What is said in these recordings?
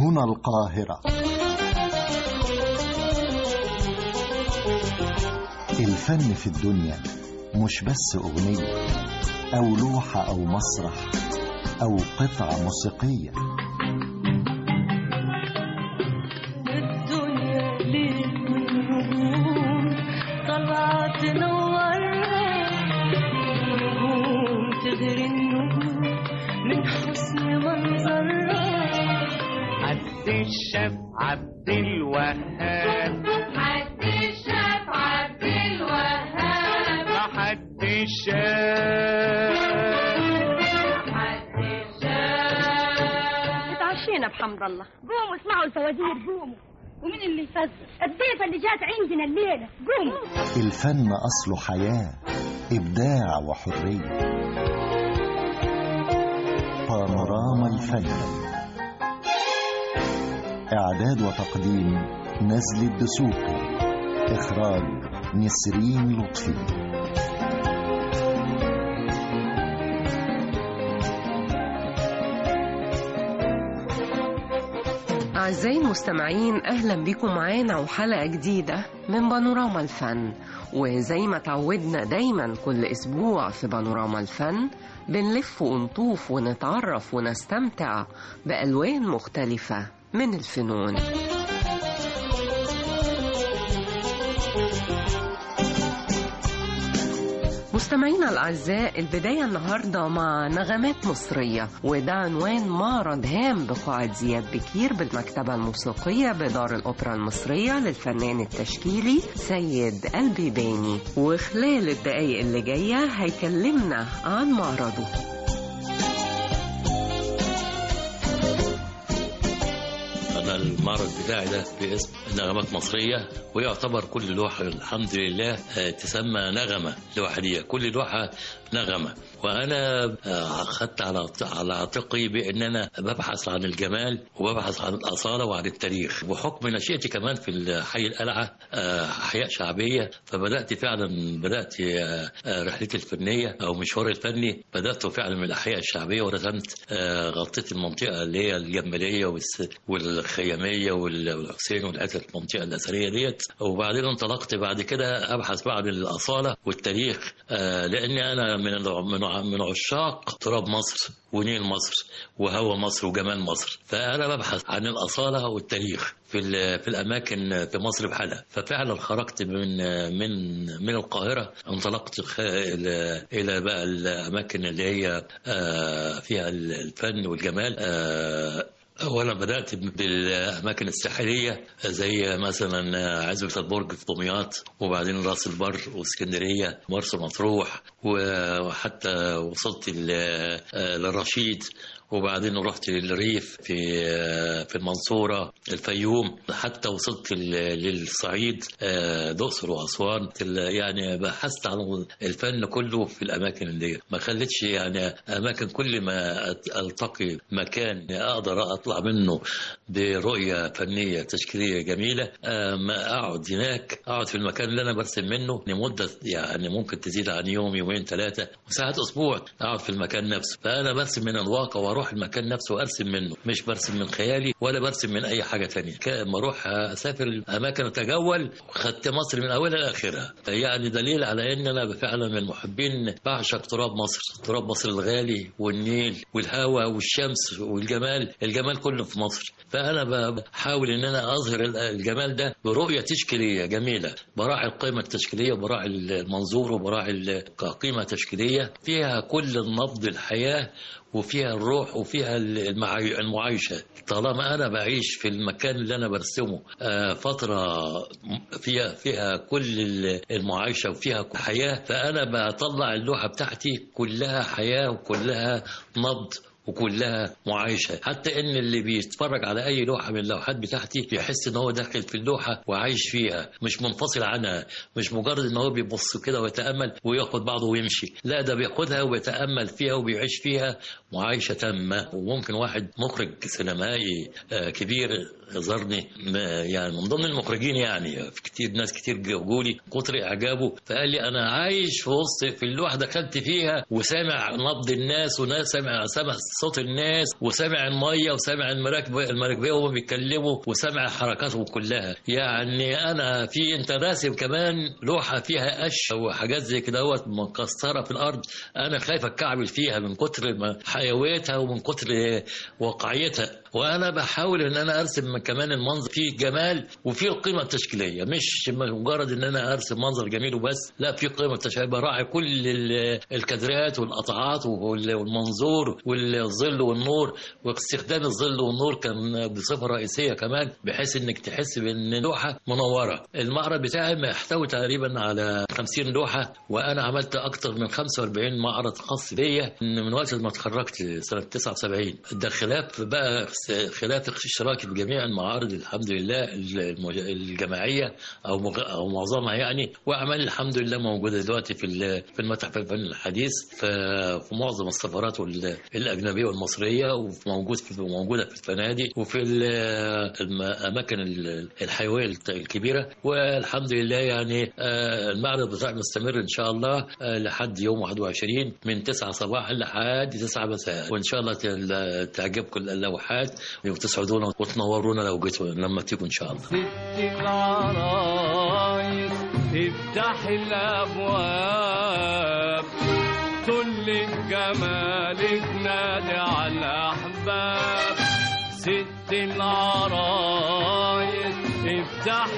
هنا القاهرة الفن في الدنيا مش بس أغنية أو لوحة أو مسرح أو قطعة موسيقية الدنيا ليل والنجوم طلعت تنورها النجوم تغري النجوم من حسن منظرها عبد الشاف عبد الوهاب عبد الشاف عبد الوهاب حد الشاف عبد الشاف اتعشينا بحمد الله قوموا اسمعوا الفوازير قوموا ومين اللي يفزر الضيفة اللي جات عندنا الليلة قوموا الفن أصله حياة إبداع وحرية بانوراما الفن إعداد وتقديم نزل الدسوقي إخراج نسرين لطفي أعزائي المستمعين أهلا بكم معانا وحلقة جديدة من بانوراما الفن وزي ما تعودنا دايما كل أسبوع في بانوراما الفن بنلف ونطوف ونتعرف ونستمتع بألوان مختلفة من الفنون مستمعينا الأعزاء البداية النهاردة مع نغمات مصرية وده عنوان معرض هام بقاعة زياد بكير بالمكتبة الموسيقية بدار الأوبرا المصرية للفنان التشكيلي سيد البيباني وخلال الدقايق اللي جاية هيكلمنا عن معرضه أنا المعرض بتاعي ده باسم نغمات مصرية ويعتبر كل لوحة الحمد لله آه، تسمى نغمة لوحدية كل لوحة نغمة وأنا آه، أخذت على على عاتقي بأن أنا ببحث عن الجمال وببحث عن الأصالة وعن التاريخ وحكم نشأتي كمان في حي القلعة آه، أحياء شعبية فبدأت فعلا بدأت آه، آه، رحلتي الفنية أو مشواري الفني بدأته فعلا من الأحياء الشعبية ورسمت آه، غطيت المنطقة اللي هي الجمالية والس- والخيامية وال- والحسين والحتت المنطقة الأثرية ديت وبعدين انطلقت بعد كده أبحث بقى عن الأصالة والتاريخ آه، لأني أنا من الع- من ع- من عشاق تراب مصر ونيل مصر وهوى مصر وجمال مصر فأنا ببحث عن الأصالة والتاريخ في ال- في الاماكن في مصر بحالها ففعلا خرجت من من من القاهره انطلقت خ- الى الى بقى الاماكن اللي هي آه، فيها الفن والجمال آه، اولا بدات بالاماكن الساحليه زي مثلا عزبه البرج في دمياط وبعدين راس البر واسكندريه مرسى مطروح وحتى وصلت ل- للرشيد وبعدين رحت للريف في في المنصورة الفيوم حتى وصلت ال- للصعيد آه، الأقصر وأسوان ال- يعني بحثت عن الفن كله في الأماكن دي ما خليتش يعني أماكن كل ما أت- ألتقي مكان أقدر أطلع منه برؤية فنية تشكيلية جميلة آه، ما أقعد هناك أقعد في المكان اللي أنا برسم منه لمدة يعني ممكن تزيد عن يوم يومين ثلاثة وساعات أسبوع أقعد في المكان نفسه فأنا برسم من الواقع وأروح المكان نفسه وأرسم منه مش برسم من خيالي ولا برسم من أي حاجة تانية لما أروح أسافر الأماكن أتجول خدت مصر من أولها لآخرها يعني دليل على إن أنا فعلا من محبين بعشق تراب مصر تراب مصر الغالي والنيل والهواء والشمس والجمال الجمال كله في مصر فأنا بحاول إن أنا أظهر الجمال ده برؤية تشكيلية جميلة براعي القيمة التشكيلية وبراعي المنظور وبراعي القيمة تشكيلية فيها كل النبض الحياة وفيها الروح وفيها المعاي- المعايشة طالما أنا بعيش في المكان اللي أنا برسمه آه، فترة فيها فيها كل المعايشة وفيها حياة فأنا بطلع اللوحة بتاعتي كلها حياة وكلها نبض وكلها معايشة حتى ان اللي بيتفرج على اي لوحة من اللوحات بتاعتي بيحس ان هو داخل في اللوحة وعايش فيها مش منفصل عنها مش مجرد ان هو بيبص كده ويتأمل وياخد بعضه ويمشي لا ده بياخدها ويتأمل فيها وبيعيش فيها معايشه تامه وممكن واحد مخرج سينمائي آه، كبير زارني م- يعني من ضمن المخرجين يعني في كتير ناس كتير جولي كتر اعجابه فقال لي انا عايش في وسط في اللوحه دخلت فيها وسامع نبض الناس وناس سامع سامع صوت الناس وسامع الميه وسامع المراكب المراكبيه وهم بيتكلموا وسامع حركاتهم كلها يعني انا في انت راسم كمان لوحه فيها قش وحاجات زي كده دوت مكسره في الارض انا خايف اتكعبل فيها من كتر ما حيويتها ومن كتر واقعيتها وانا بحاول ان انا ارسم كمان المنظر فيه جمال وفيه القيمه التشكيليه مش مجرد ان انا ارسم منظر جميل وبس لا في قيمه تشكيليه براعي كل ال- الكادرات والقطعات وال- والمنظور والظل والنور واستخدام الظل والنور كان بصفه رئيسيه كمان بحيث انك تحس بان لوحه منوره المعرض بتاعي محتوي تقريبا على 50 لوحه وانا عملت اكتر من 45 معرض خاص بيا من وقت ما اتخرجت سنه 79 ده خلاف بقى خلاف اشتراكي في جميع المعارض الحمد لله المج- الجماعيه او مغ- او معظمها يعني واعمال الحمد لله موجوده دلوقتي في ال- في المتحف الفن الحديث ف- في معظم السفارات وال- الاجنبيه والمصريه وموجود في موجوده في الفنادق وفي ال- الاماكن ال- الحيويه الت- الكبيره والحمد لله يعني آه، المعرض بتاعي مستمر ان شاء الله آه، لحد يوم 21 من 9 صباحا لحد 9 مساء وان شاء الله ت- تعجبكم اللوحات وتسعدونا وتنورونا لو جيتوا لما تيجوا ان شاء الله ست العرايس افتح الابواب طل جمالك نادي على الاحباب ست العرايس افتح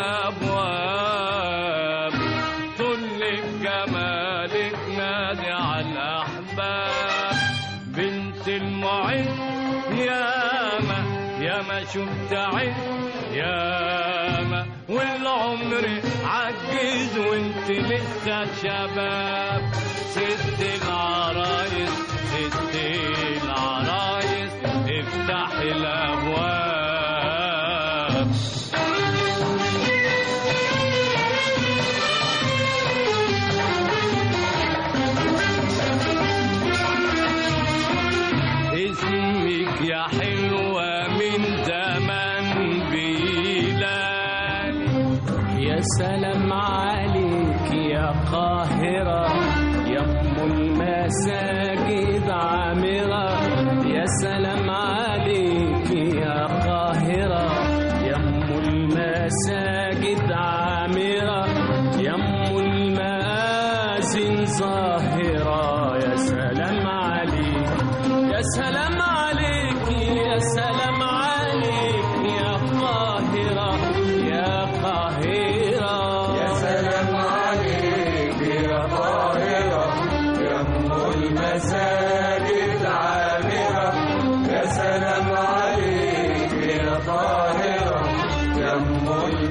الابواب طل جمالك نادي على الاحباب بنت المعز ياما ياما شفت عز ياما والعمر عجز وانت لسه شباب ست العرايس ست العرايس افتح الابواب اسمك يا حلوة من زمان بيلالي يا سلام عليك يا قاهرة يا أم المساجد عامرة يا سلام عليك يا قاهرة يا أم المساجد عامرة يا أم المآذن ظاهرة يا سلام عليك يا سلام عليك يا سلام عليك يا قاهرة يا قاهرة يا سلام عليك يا قاهرة يا أم المساجد عامرة يا سلام عليك يا قاهرة يا أم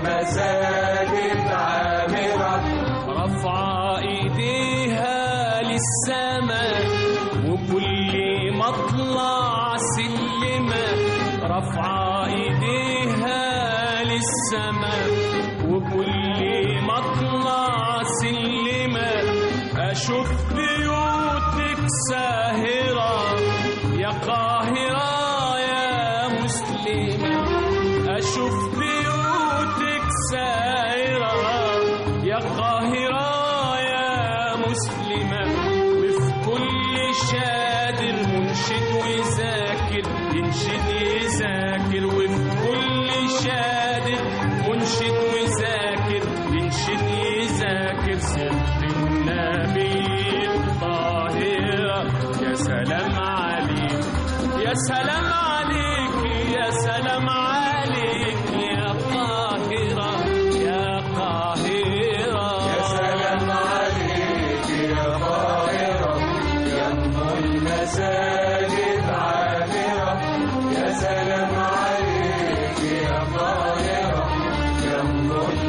المساجد عامرة رفع ايديها للسماء وكل مطلع سلمة رفع ايديها للسماء وكل مطلع سلمة اشوف بيوتك ساهرة يا قاهرة يا مسلمة أشوف بيوتك سائرة يا قاهرة يا مسلمة وفي كل شادر منشد ويذاكر ينشد يذاكر وفي كل شادر منشد ويذاكر ينشد يذاكر سر النبي الطاهرة يا سلام عليك يا سلام عليك يا سلام عليك يا قاهرة يا قاهرة يا سلام عليك يا قاهرة يا أم المساجد عامرة يا سلام عليك يا قاهرة يا أم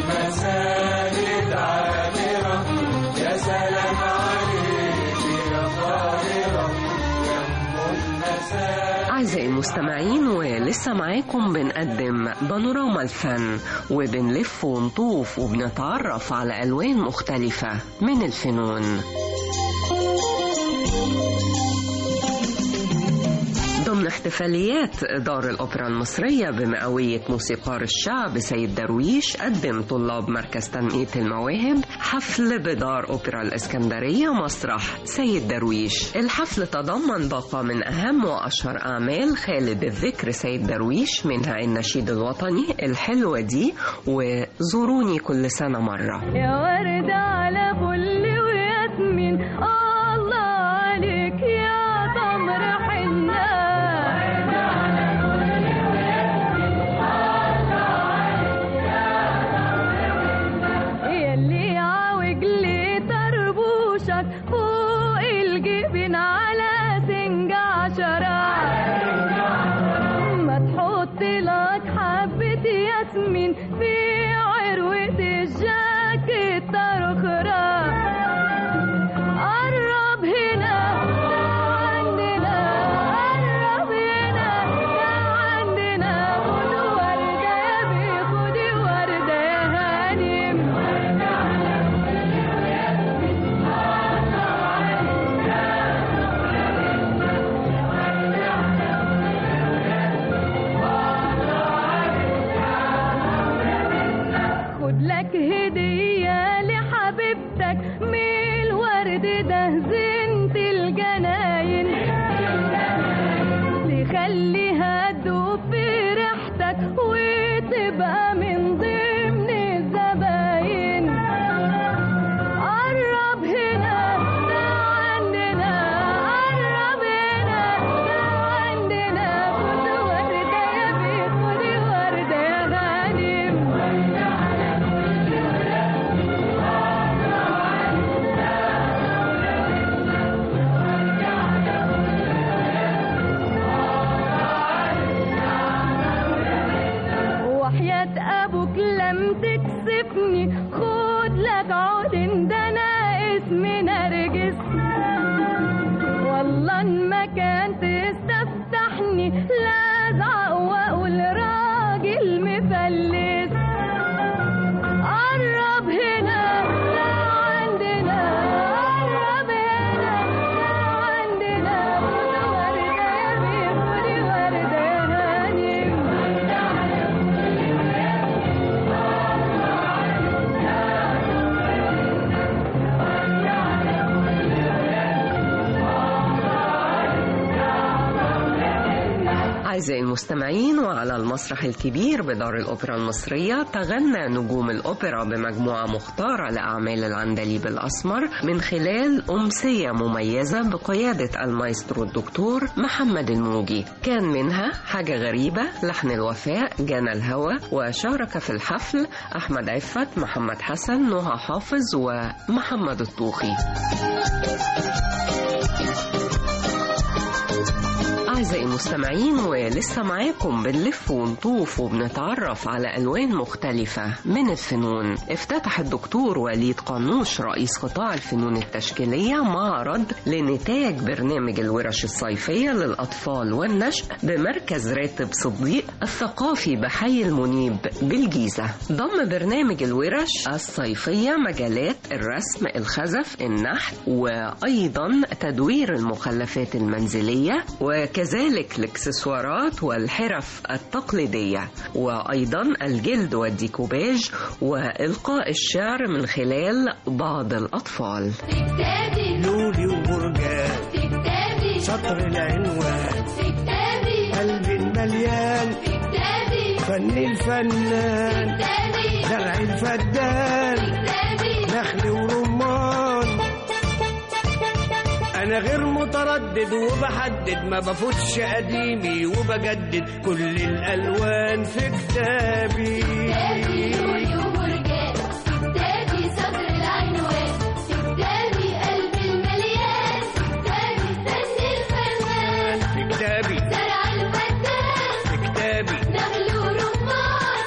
المساجد عامرة يا سلام عليك يا قاهرة يا أم المساجد أعزائي المستمعين ولسه معاكم بنقدم بانوراما الفن وبنلف ونطوف وبنتعرف على ألوان مختلفة من الفنون ضمن احتفاليات دار الأوبرا المصرية بمئوية موسيقار الشعب سيد درويش قدم طلاب مركز تنمية المواهب حفل بدار أوبرا الإسكندرية مسرح سيد درويش الحفل تضمن باقة من أهم وأشهر أعمال خالد الذكر سيد درويش منها النشيد الوطني الحلوة دي وزوروني كل سنة مرة يا ورد على فل وياسمين الله عليك يا تمر حنة يلي عاوج لي طربوشك فوق الجبين على سنج عشرة ما تحط لك حبة ياسمين في عروة الجاكيت أخرى قرب هنا عندنا قرب هنا عندنا خد وردة يا بي خدي وردة يا هانم خد لك هدية لحبيبتك من الورد ده زينة الجناين تخليها تدوب في ريحتك وتبقى من ضمن الزباين قرب هنا ده عندنا قرب هنا ده عندنا خد وردة يا بي خدي وردة يا غانم وحياة أبوك لم تكسفني خد لك عود ده أنا اسمي نرجس والله إن ما كان تستفتحني لا أزعق وأقول راجل مفلس قرب هنا لا عندنا قرب هنا لا عندنا خد وردة يا بيه خدي وردة يا هانم أعزائي المستمعين وعلى المسرح الكبير بدار الأوبرا المصرية تغنى نجوم الأوبرا بمجموعة مختارة لأعمال العندليب الأسمر من خلال أمسية مميزة بقيادة المايسترو الدكتور محمد الموجي كان منها حاجة غريبة لحن الوفاء جنى الهوى وشارك في الحفل أحمد عفت محمد حسن نهى حافظ ومحمد الطوخي أعزائي المستمعين ولسه معاكم بنلف ونطوف وبنتعرف على ألوان مختلفة من الفنون افتتح الدكتور وليد قانوش رئيس قطاع الفنون التشكيلية معرض لنتاج برنامج الورش الصيفية للأطفال والنشء بمركز راتب صديق الثقافي بحي المنيب بالجيزة ضم برنامج الورش الصيفية مجالات الرسم الخزف النحت وأيضا تدوير المخلفات المنزلية وكذلك الاكسسوارات والحرف التقليدية وأيضا الجلد والديكوباج وإلقاء الشعر من خلال بعض الأطفال في كتابي لولي وبرجان في كتابي سطر العنوان في كتابي قلبي المليان في كتابي فن الفنان كتابي زرع الفدان كتابي نخل ورمان انا غير متردد وبحدد ما بفوتش قديمي وبجدد كل الالوان في كتابي كتابي لولي ومرجان في كتابي سطر العنوان في كتابي قلبي المليان في كتابي فن الفنان في كتابي زرع الفدان في كتابي نخل ورمان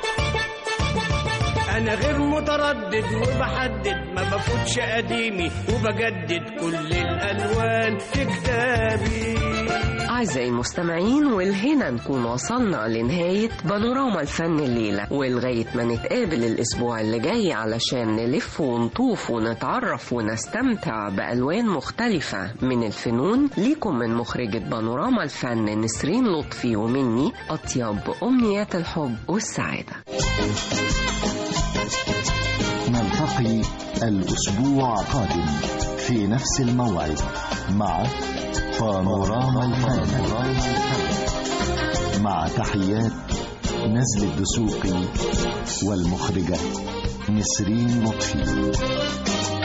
انا غير متردد وبحدد ما بفوتش قديمي وبجدد كل الالوان في كتابي أعزائي المستمعين والهنا نكون وصلنا لنهاية بانوراما الفن الليلة ولغاية ما نتقابل الأسبوع اللي جاي علشان نلف ونطوف ونتعرف ونستمتع بألوان مختلفة من الفنون ليكم من مخرجة بانوراما الفن نسرين لطفي ومني أطيب أمنيات الحب والسعادة نلتقي الأسبوع القادم في نفس الموعد مع بانوراما الفن مع تحيات نزل الدسوقي والمخرجة نسرين لطفي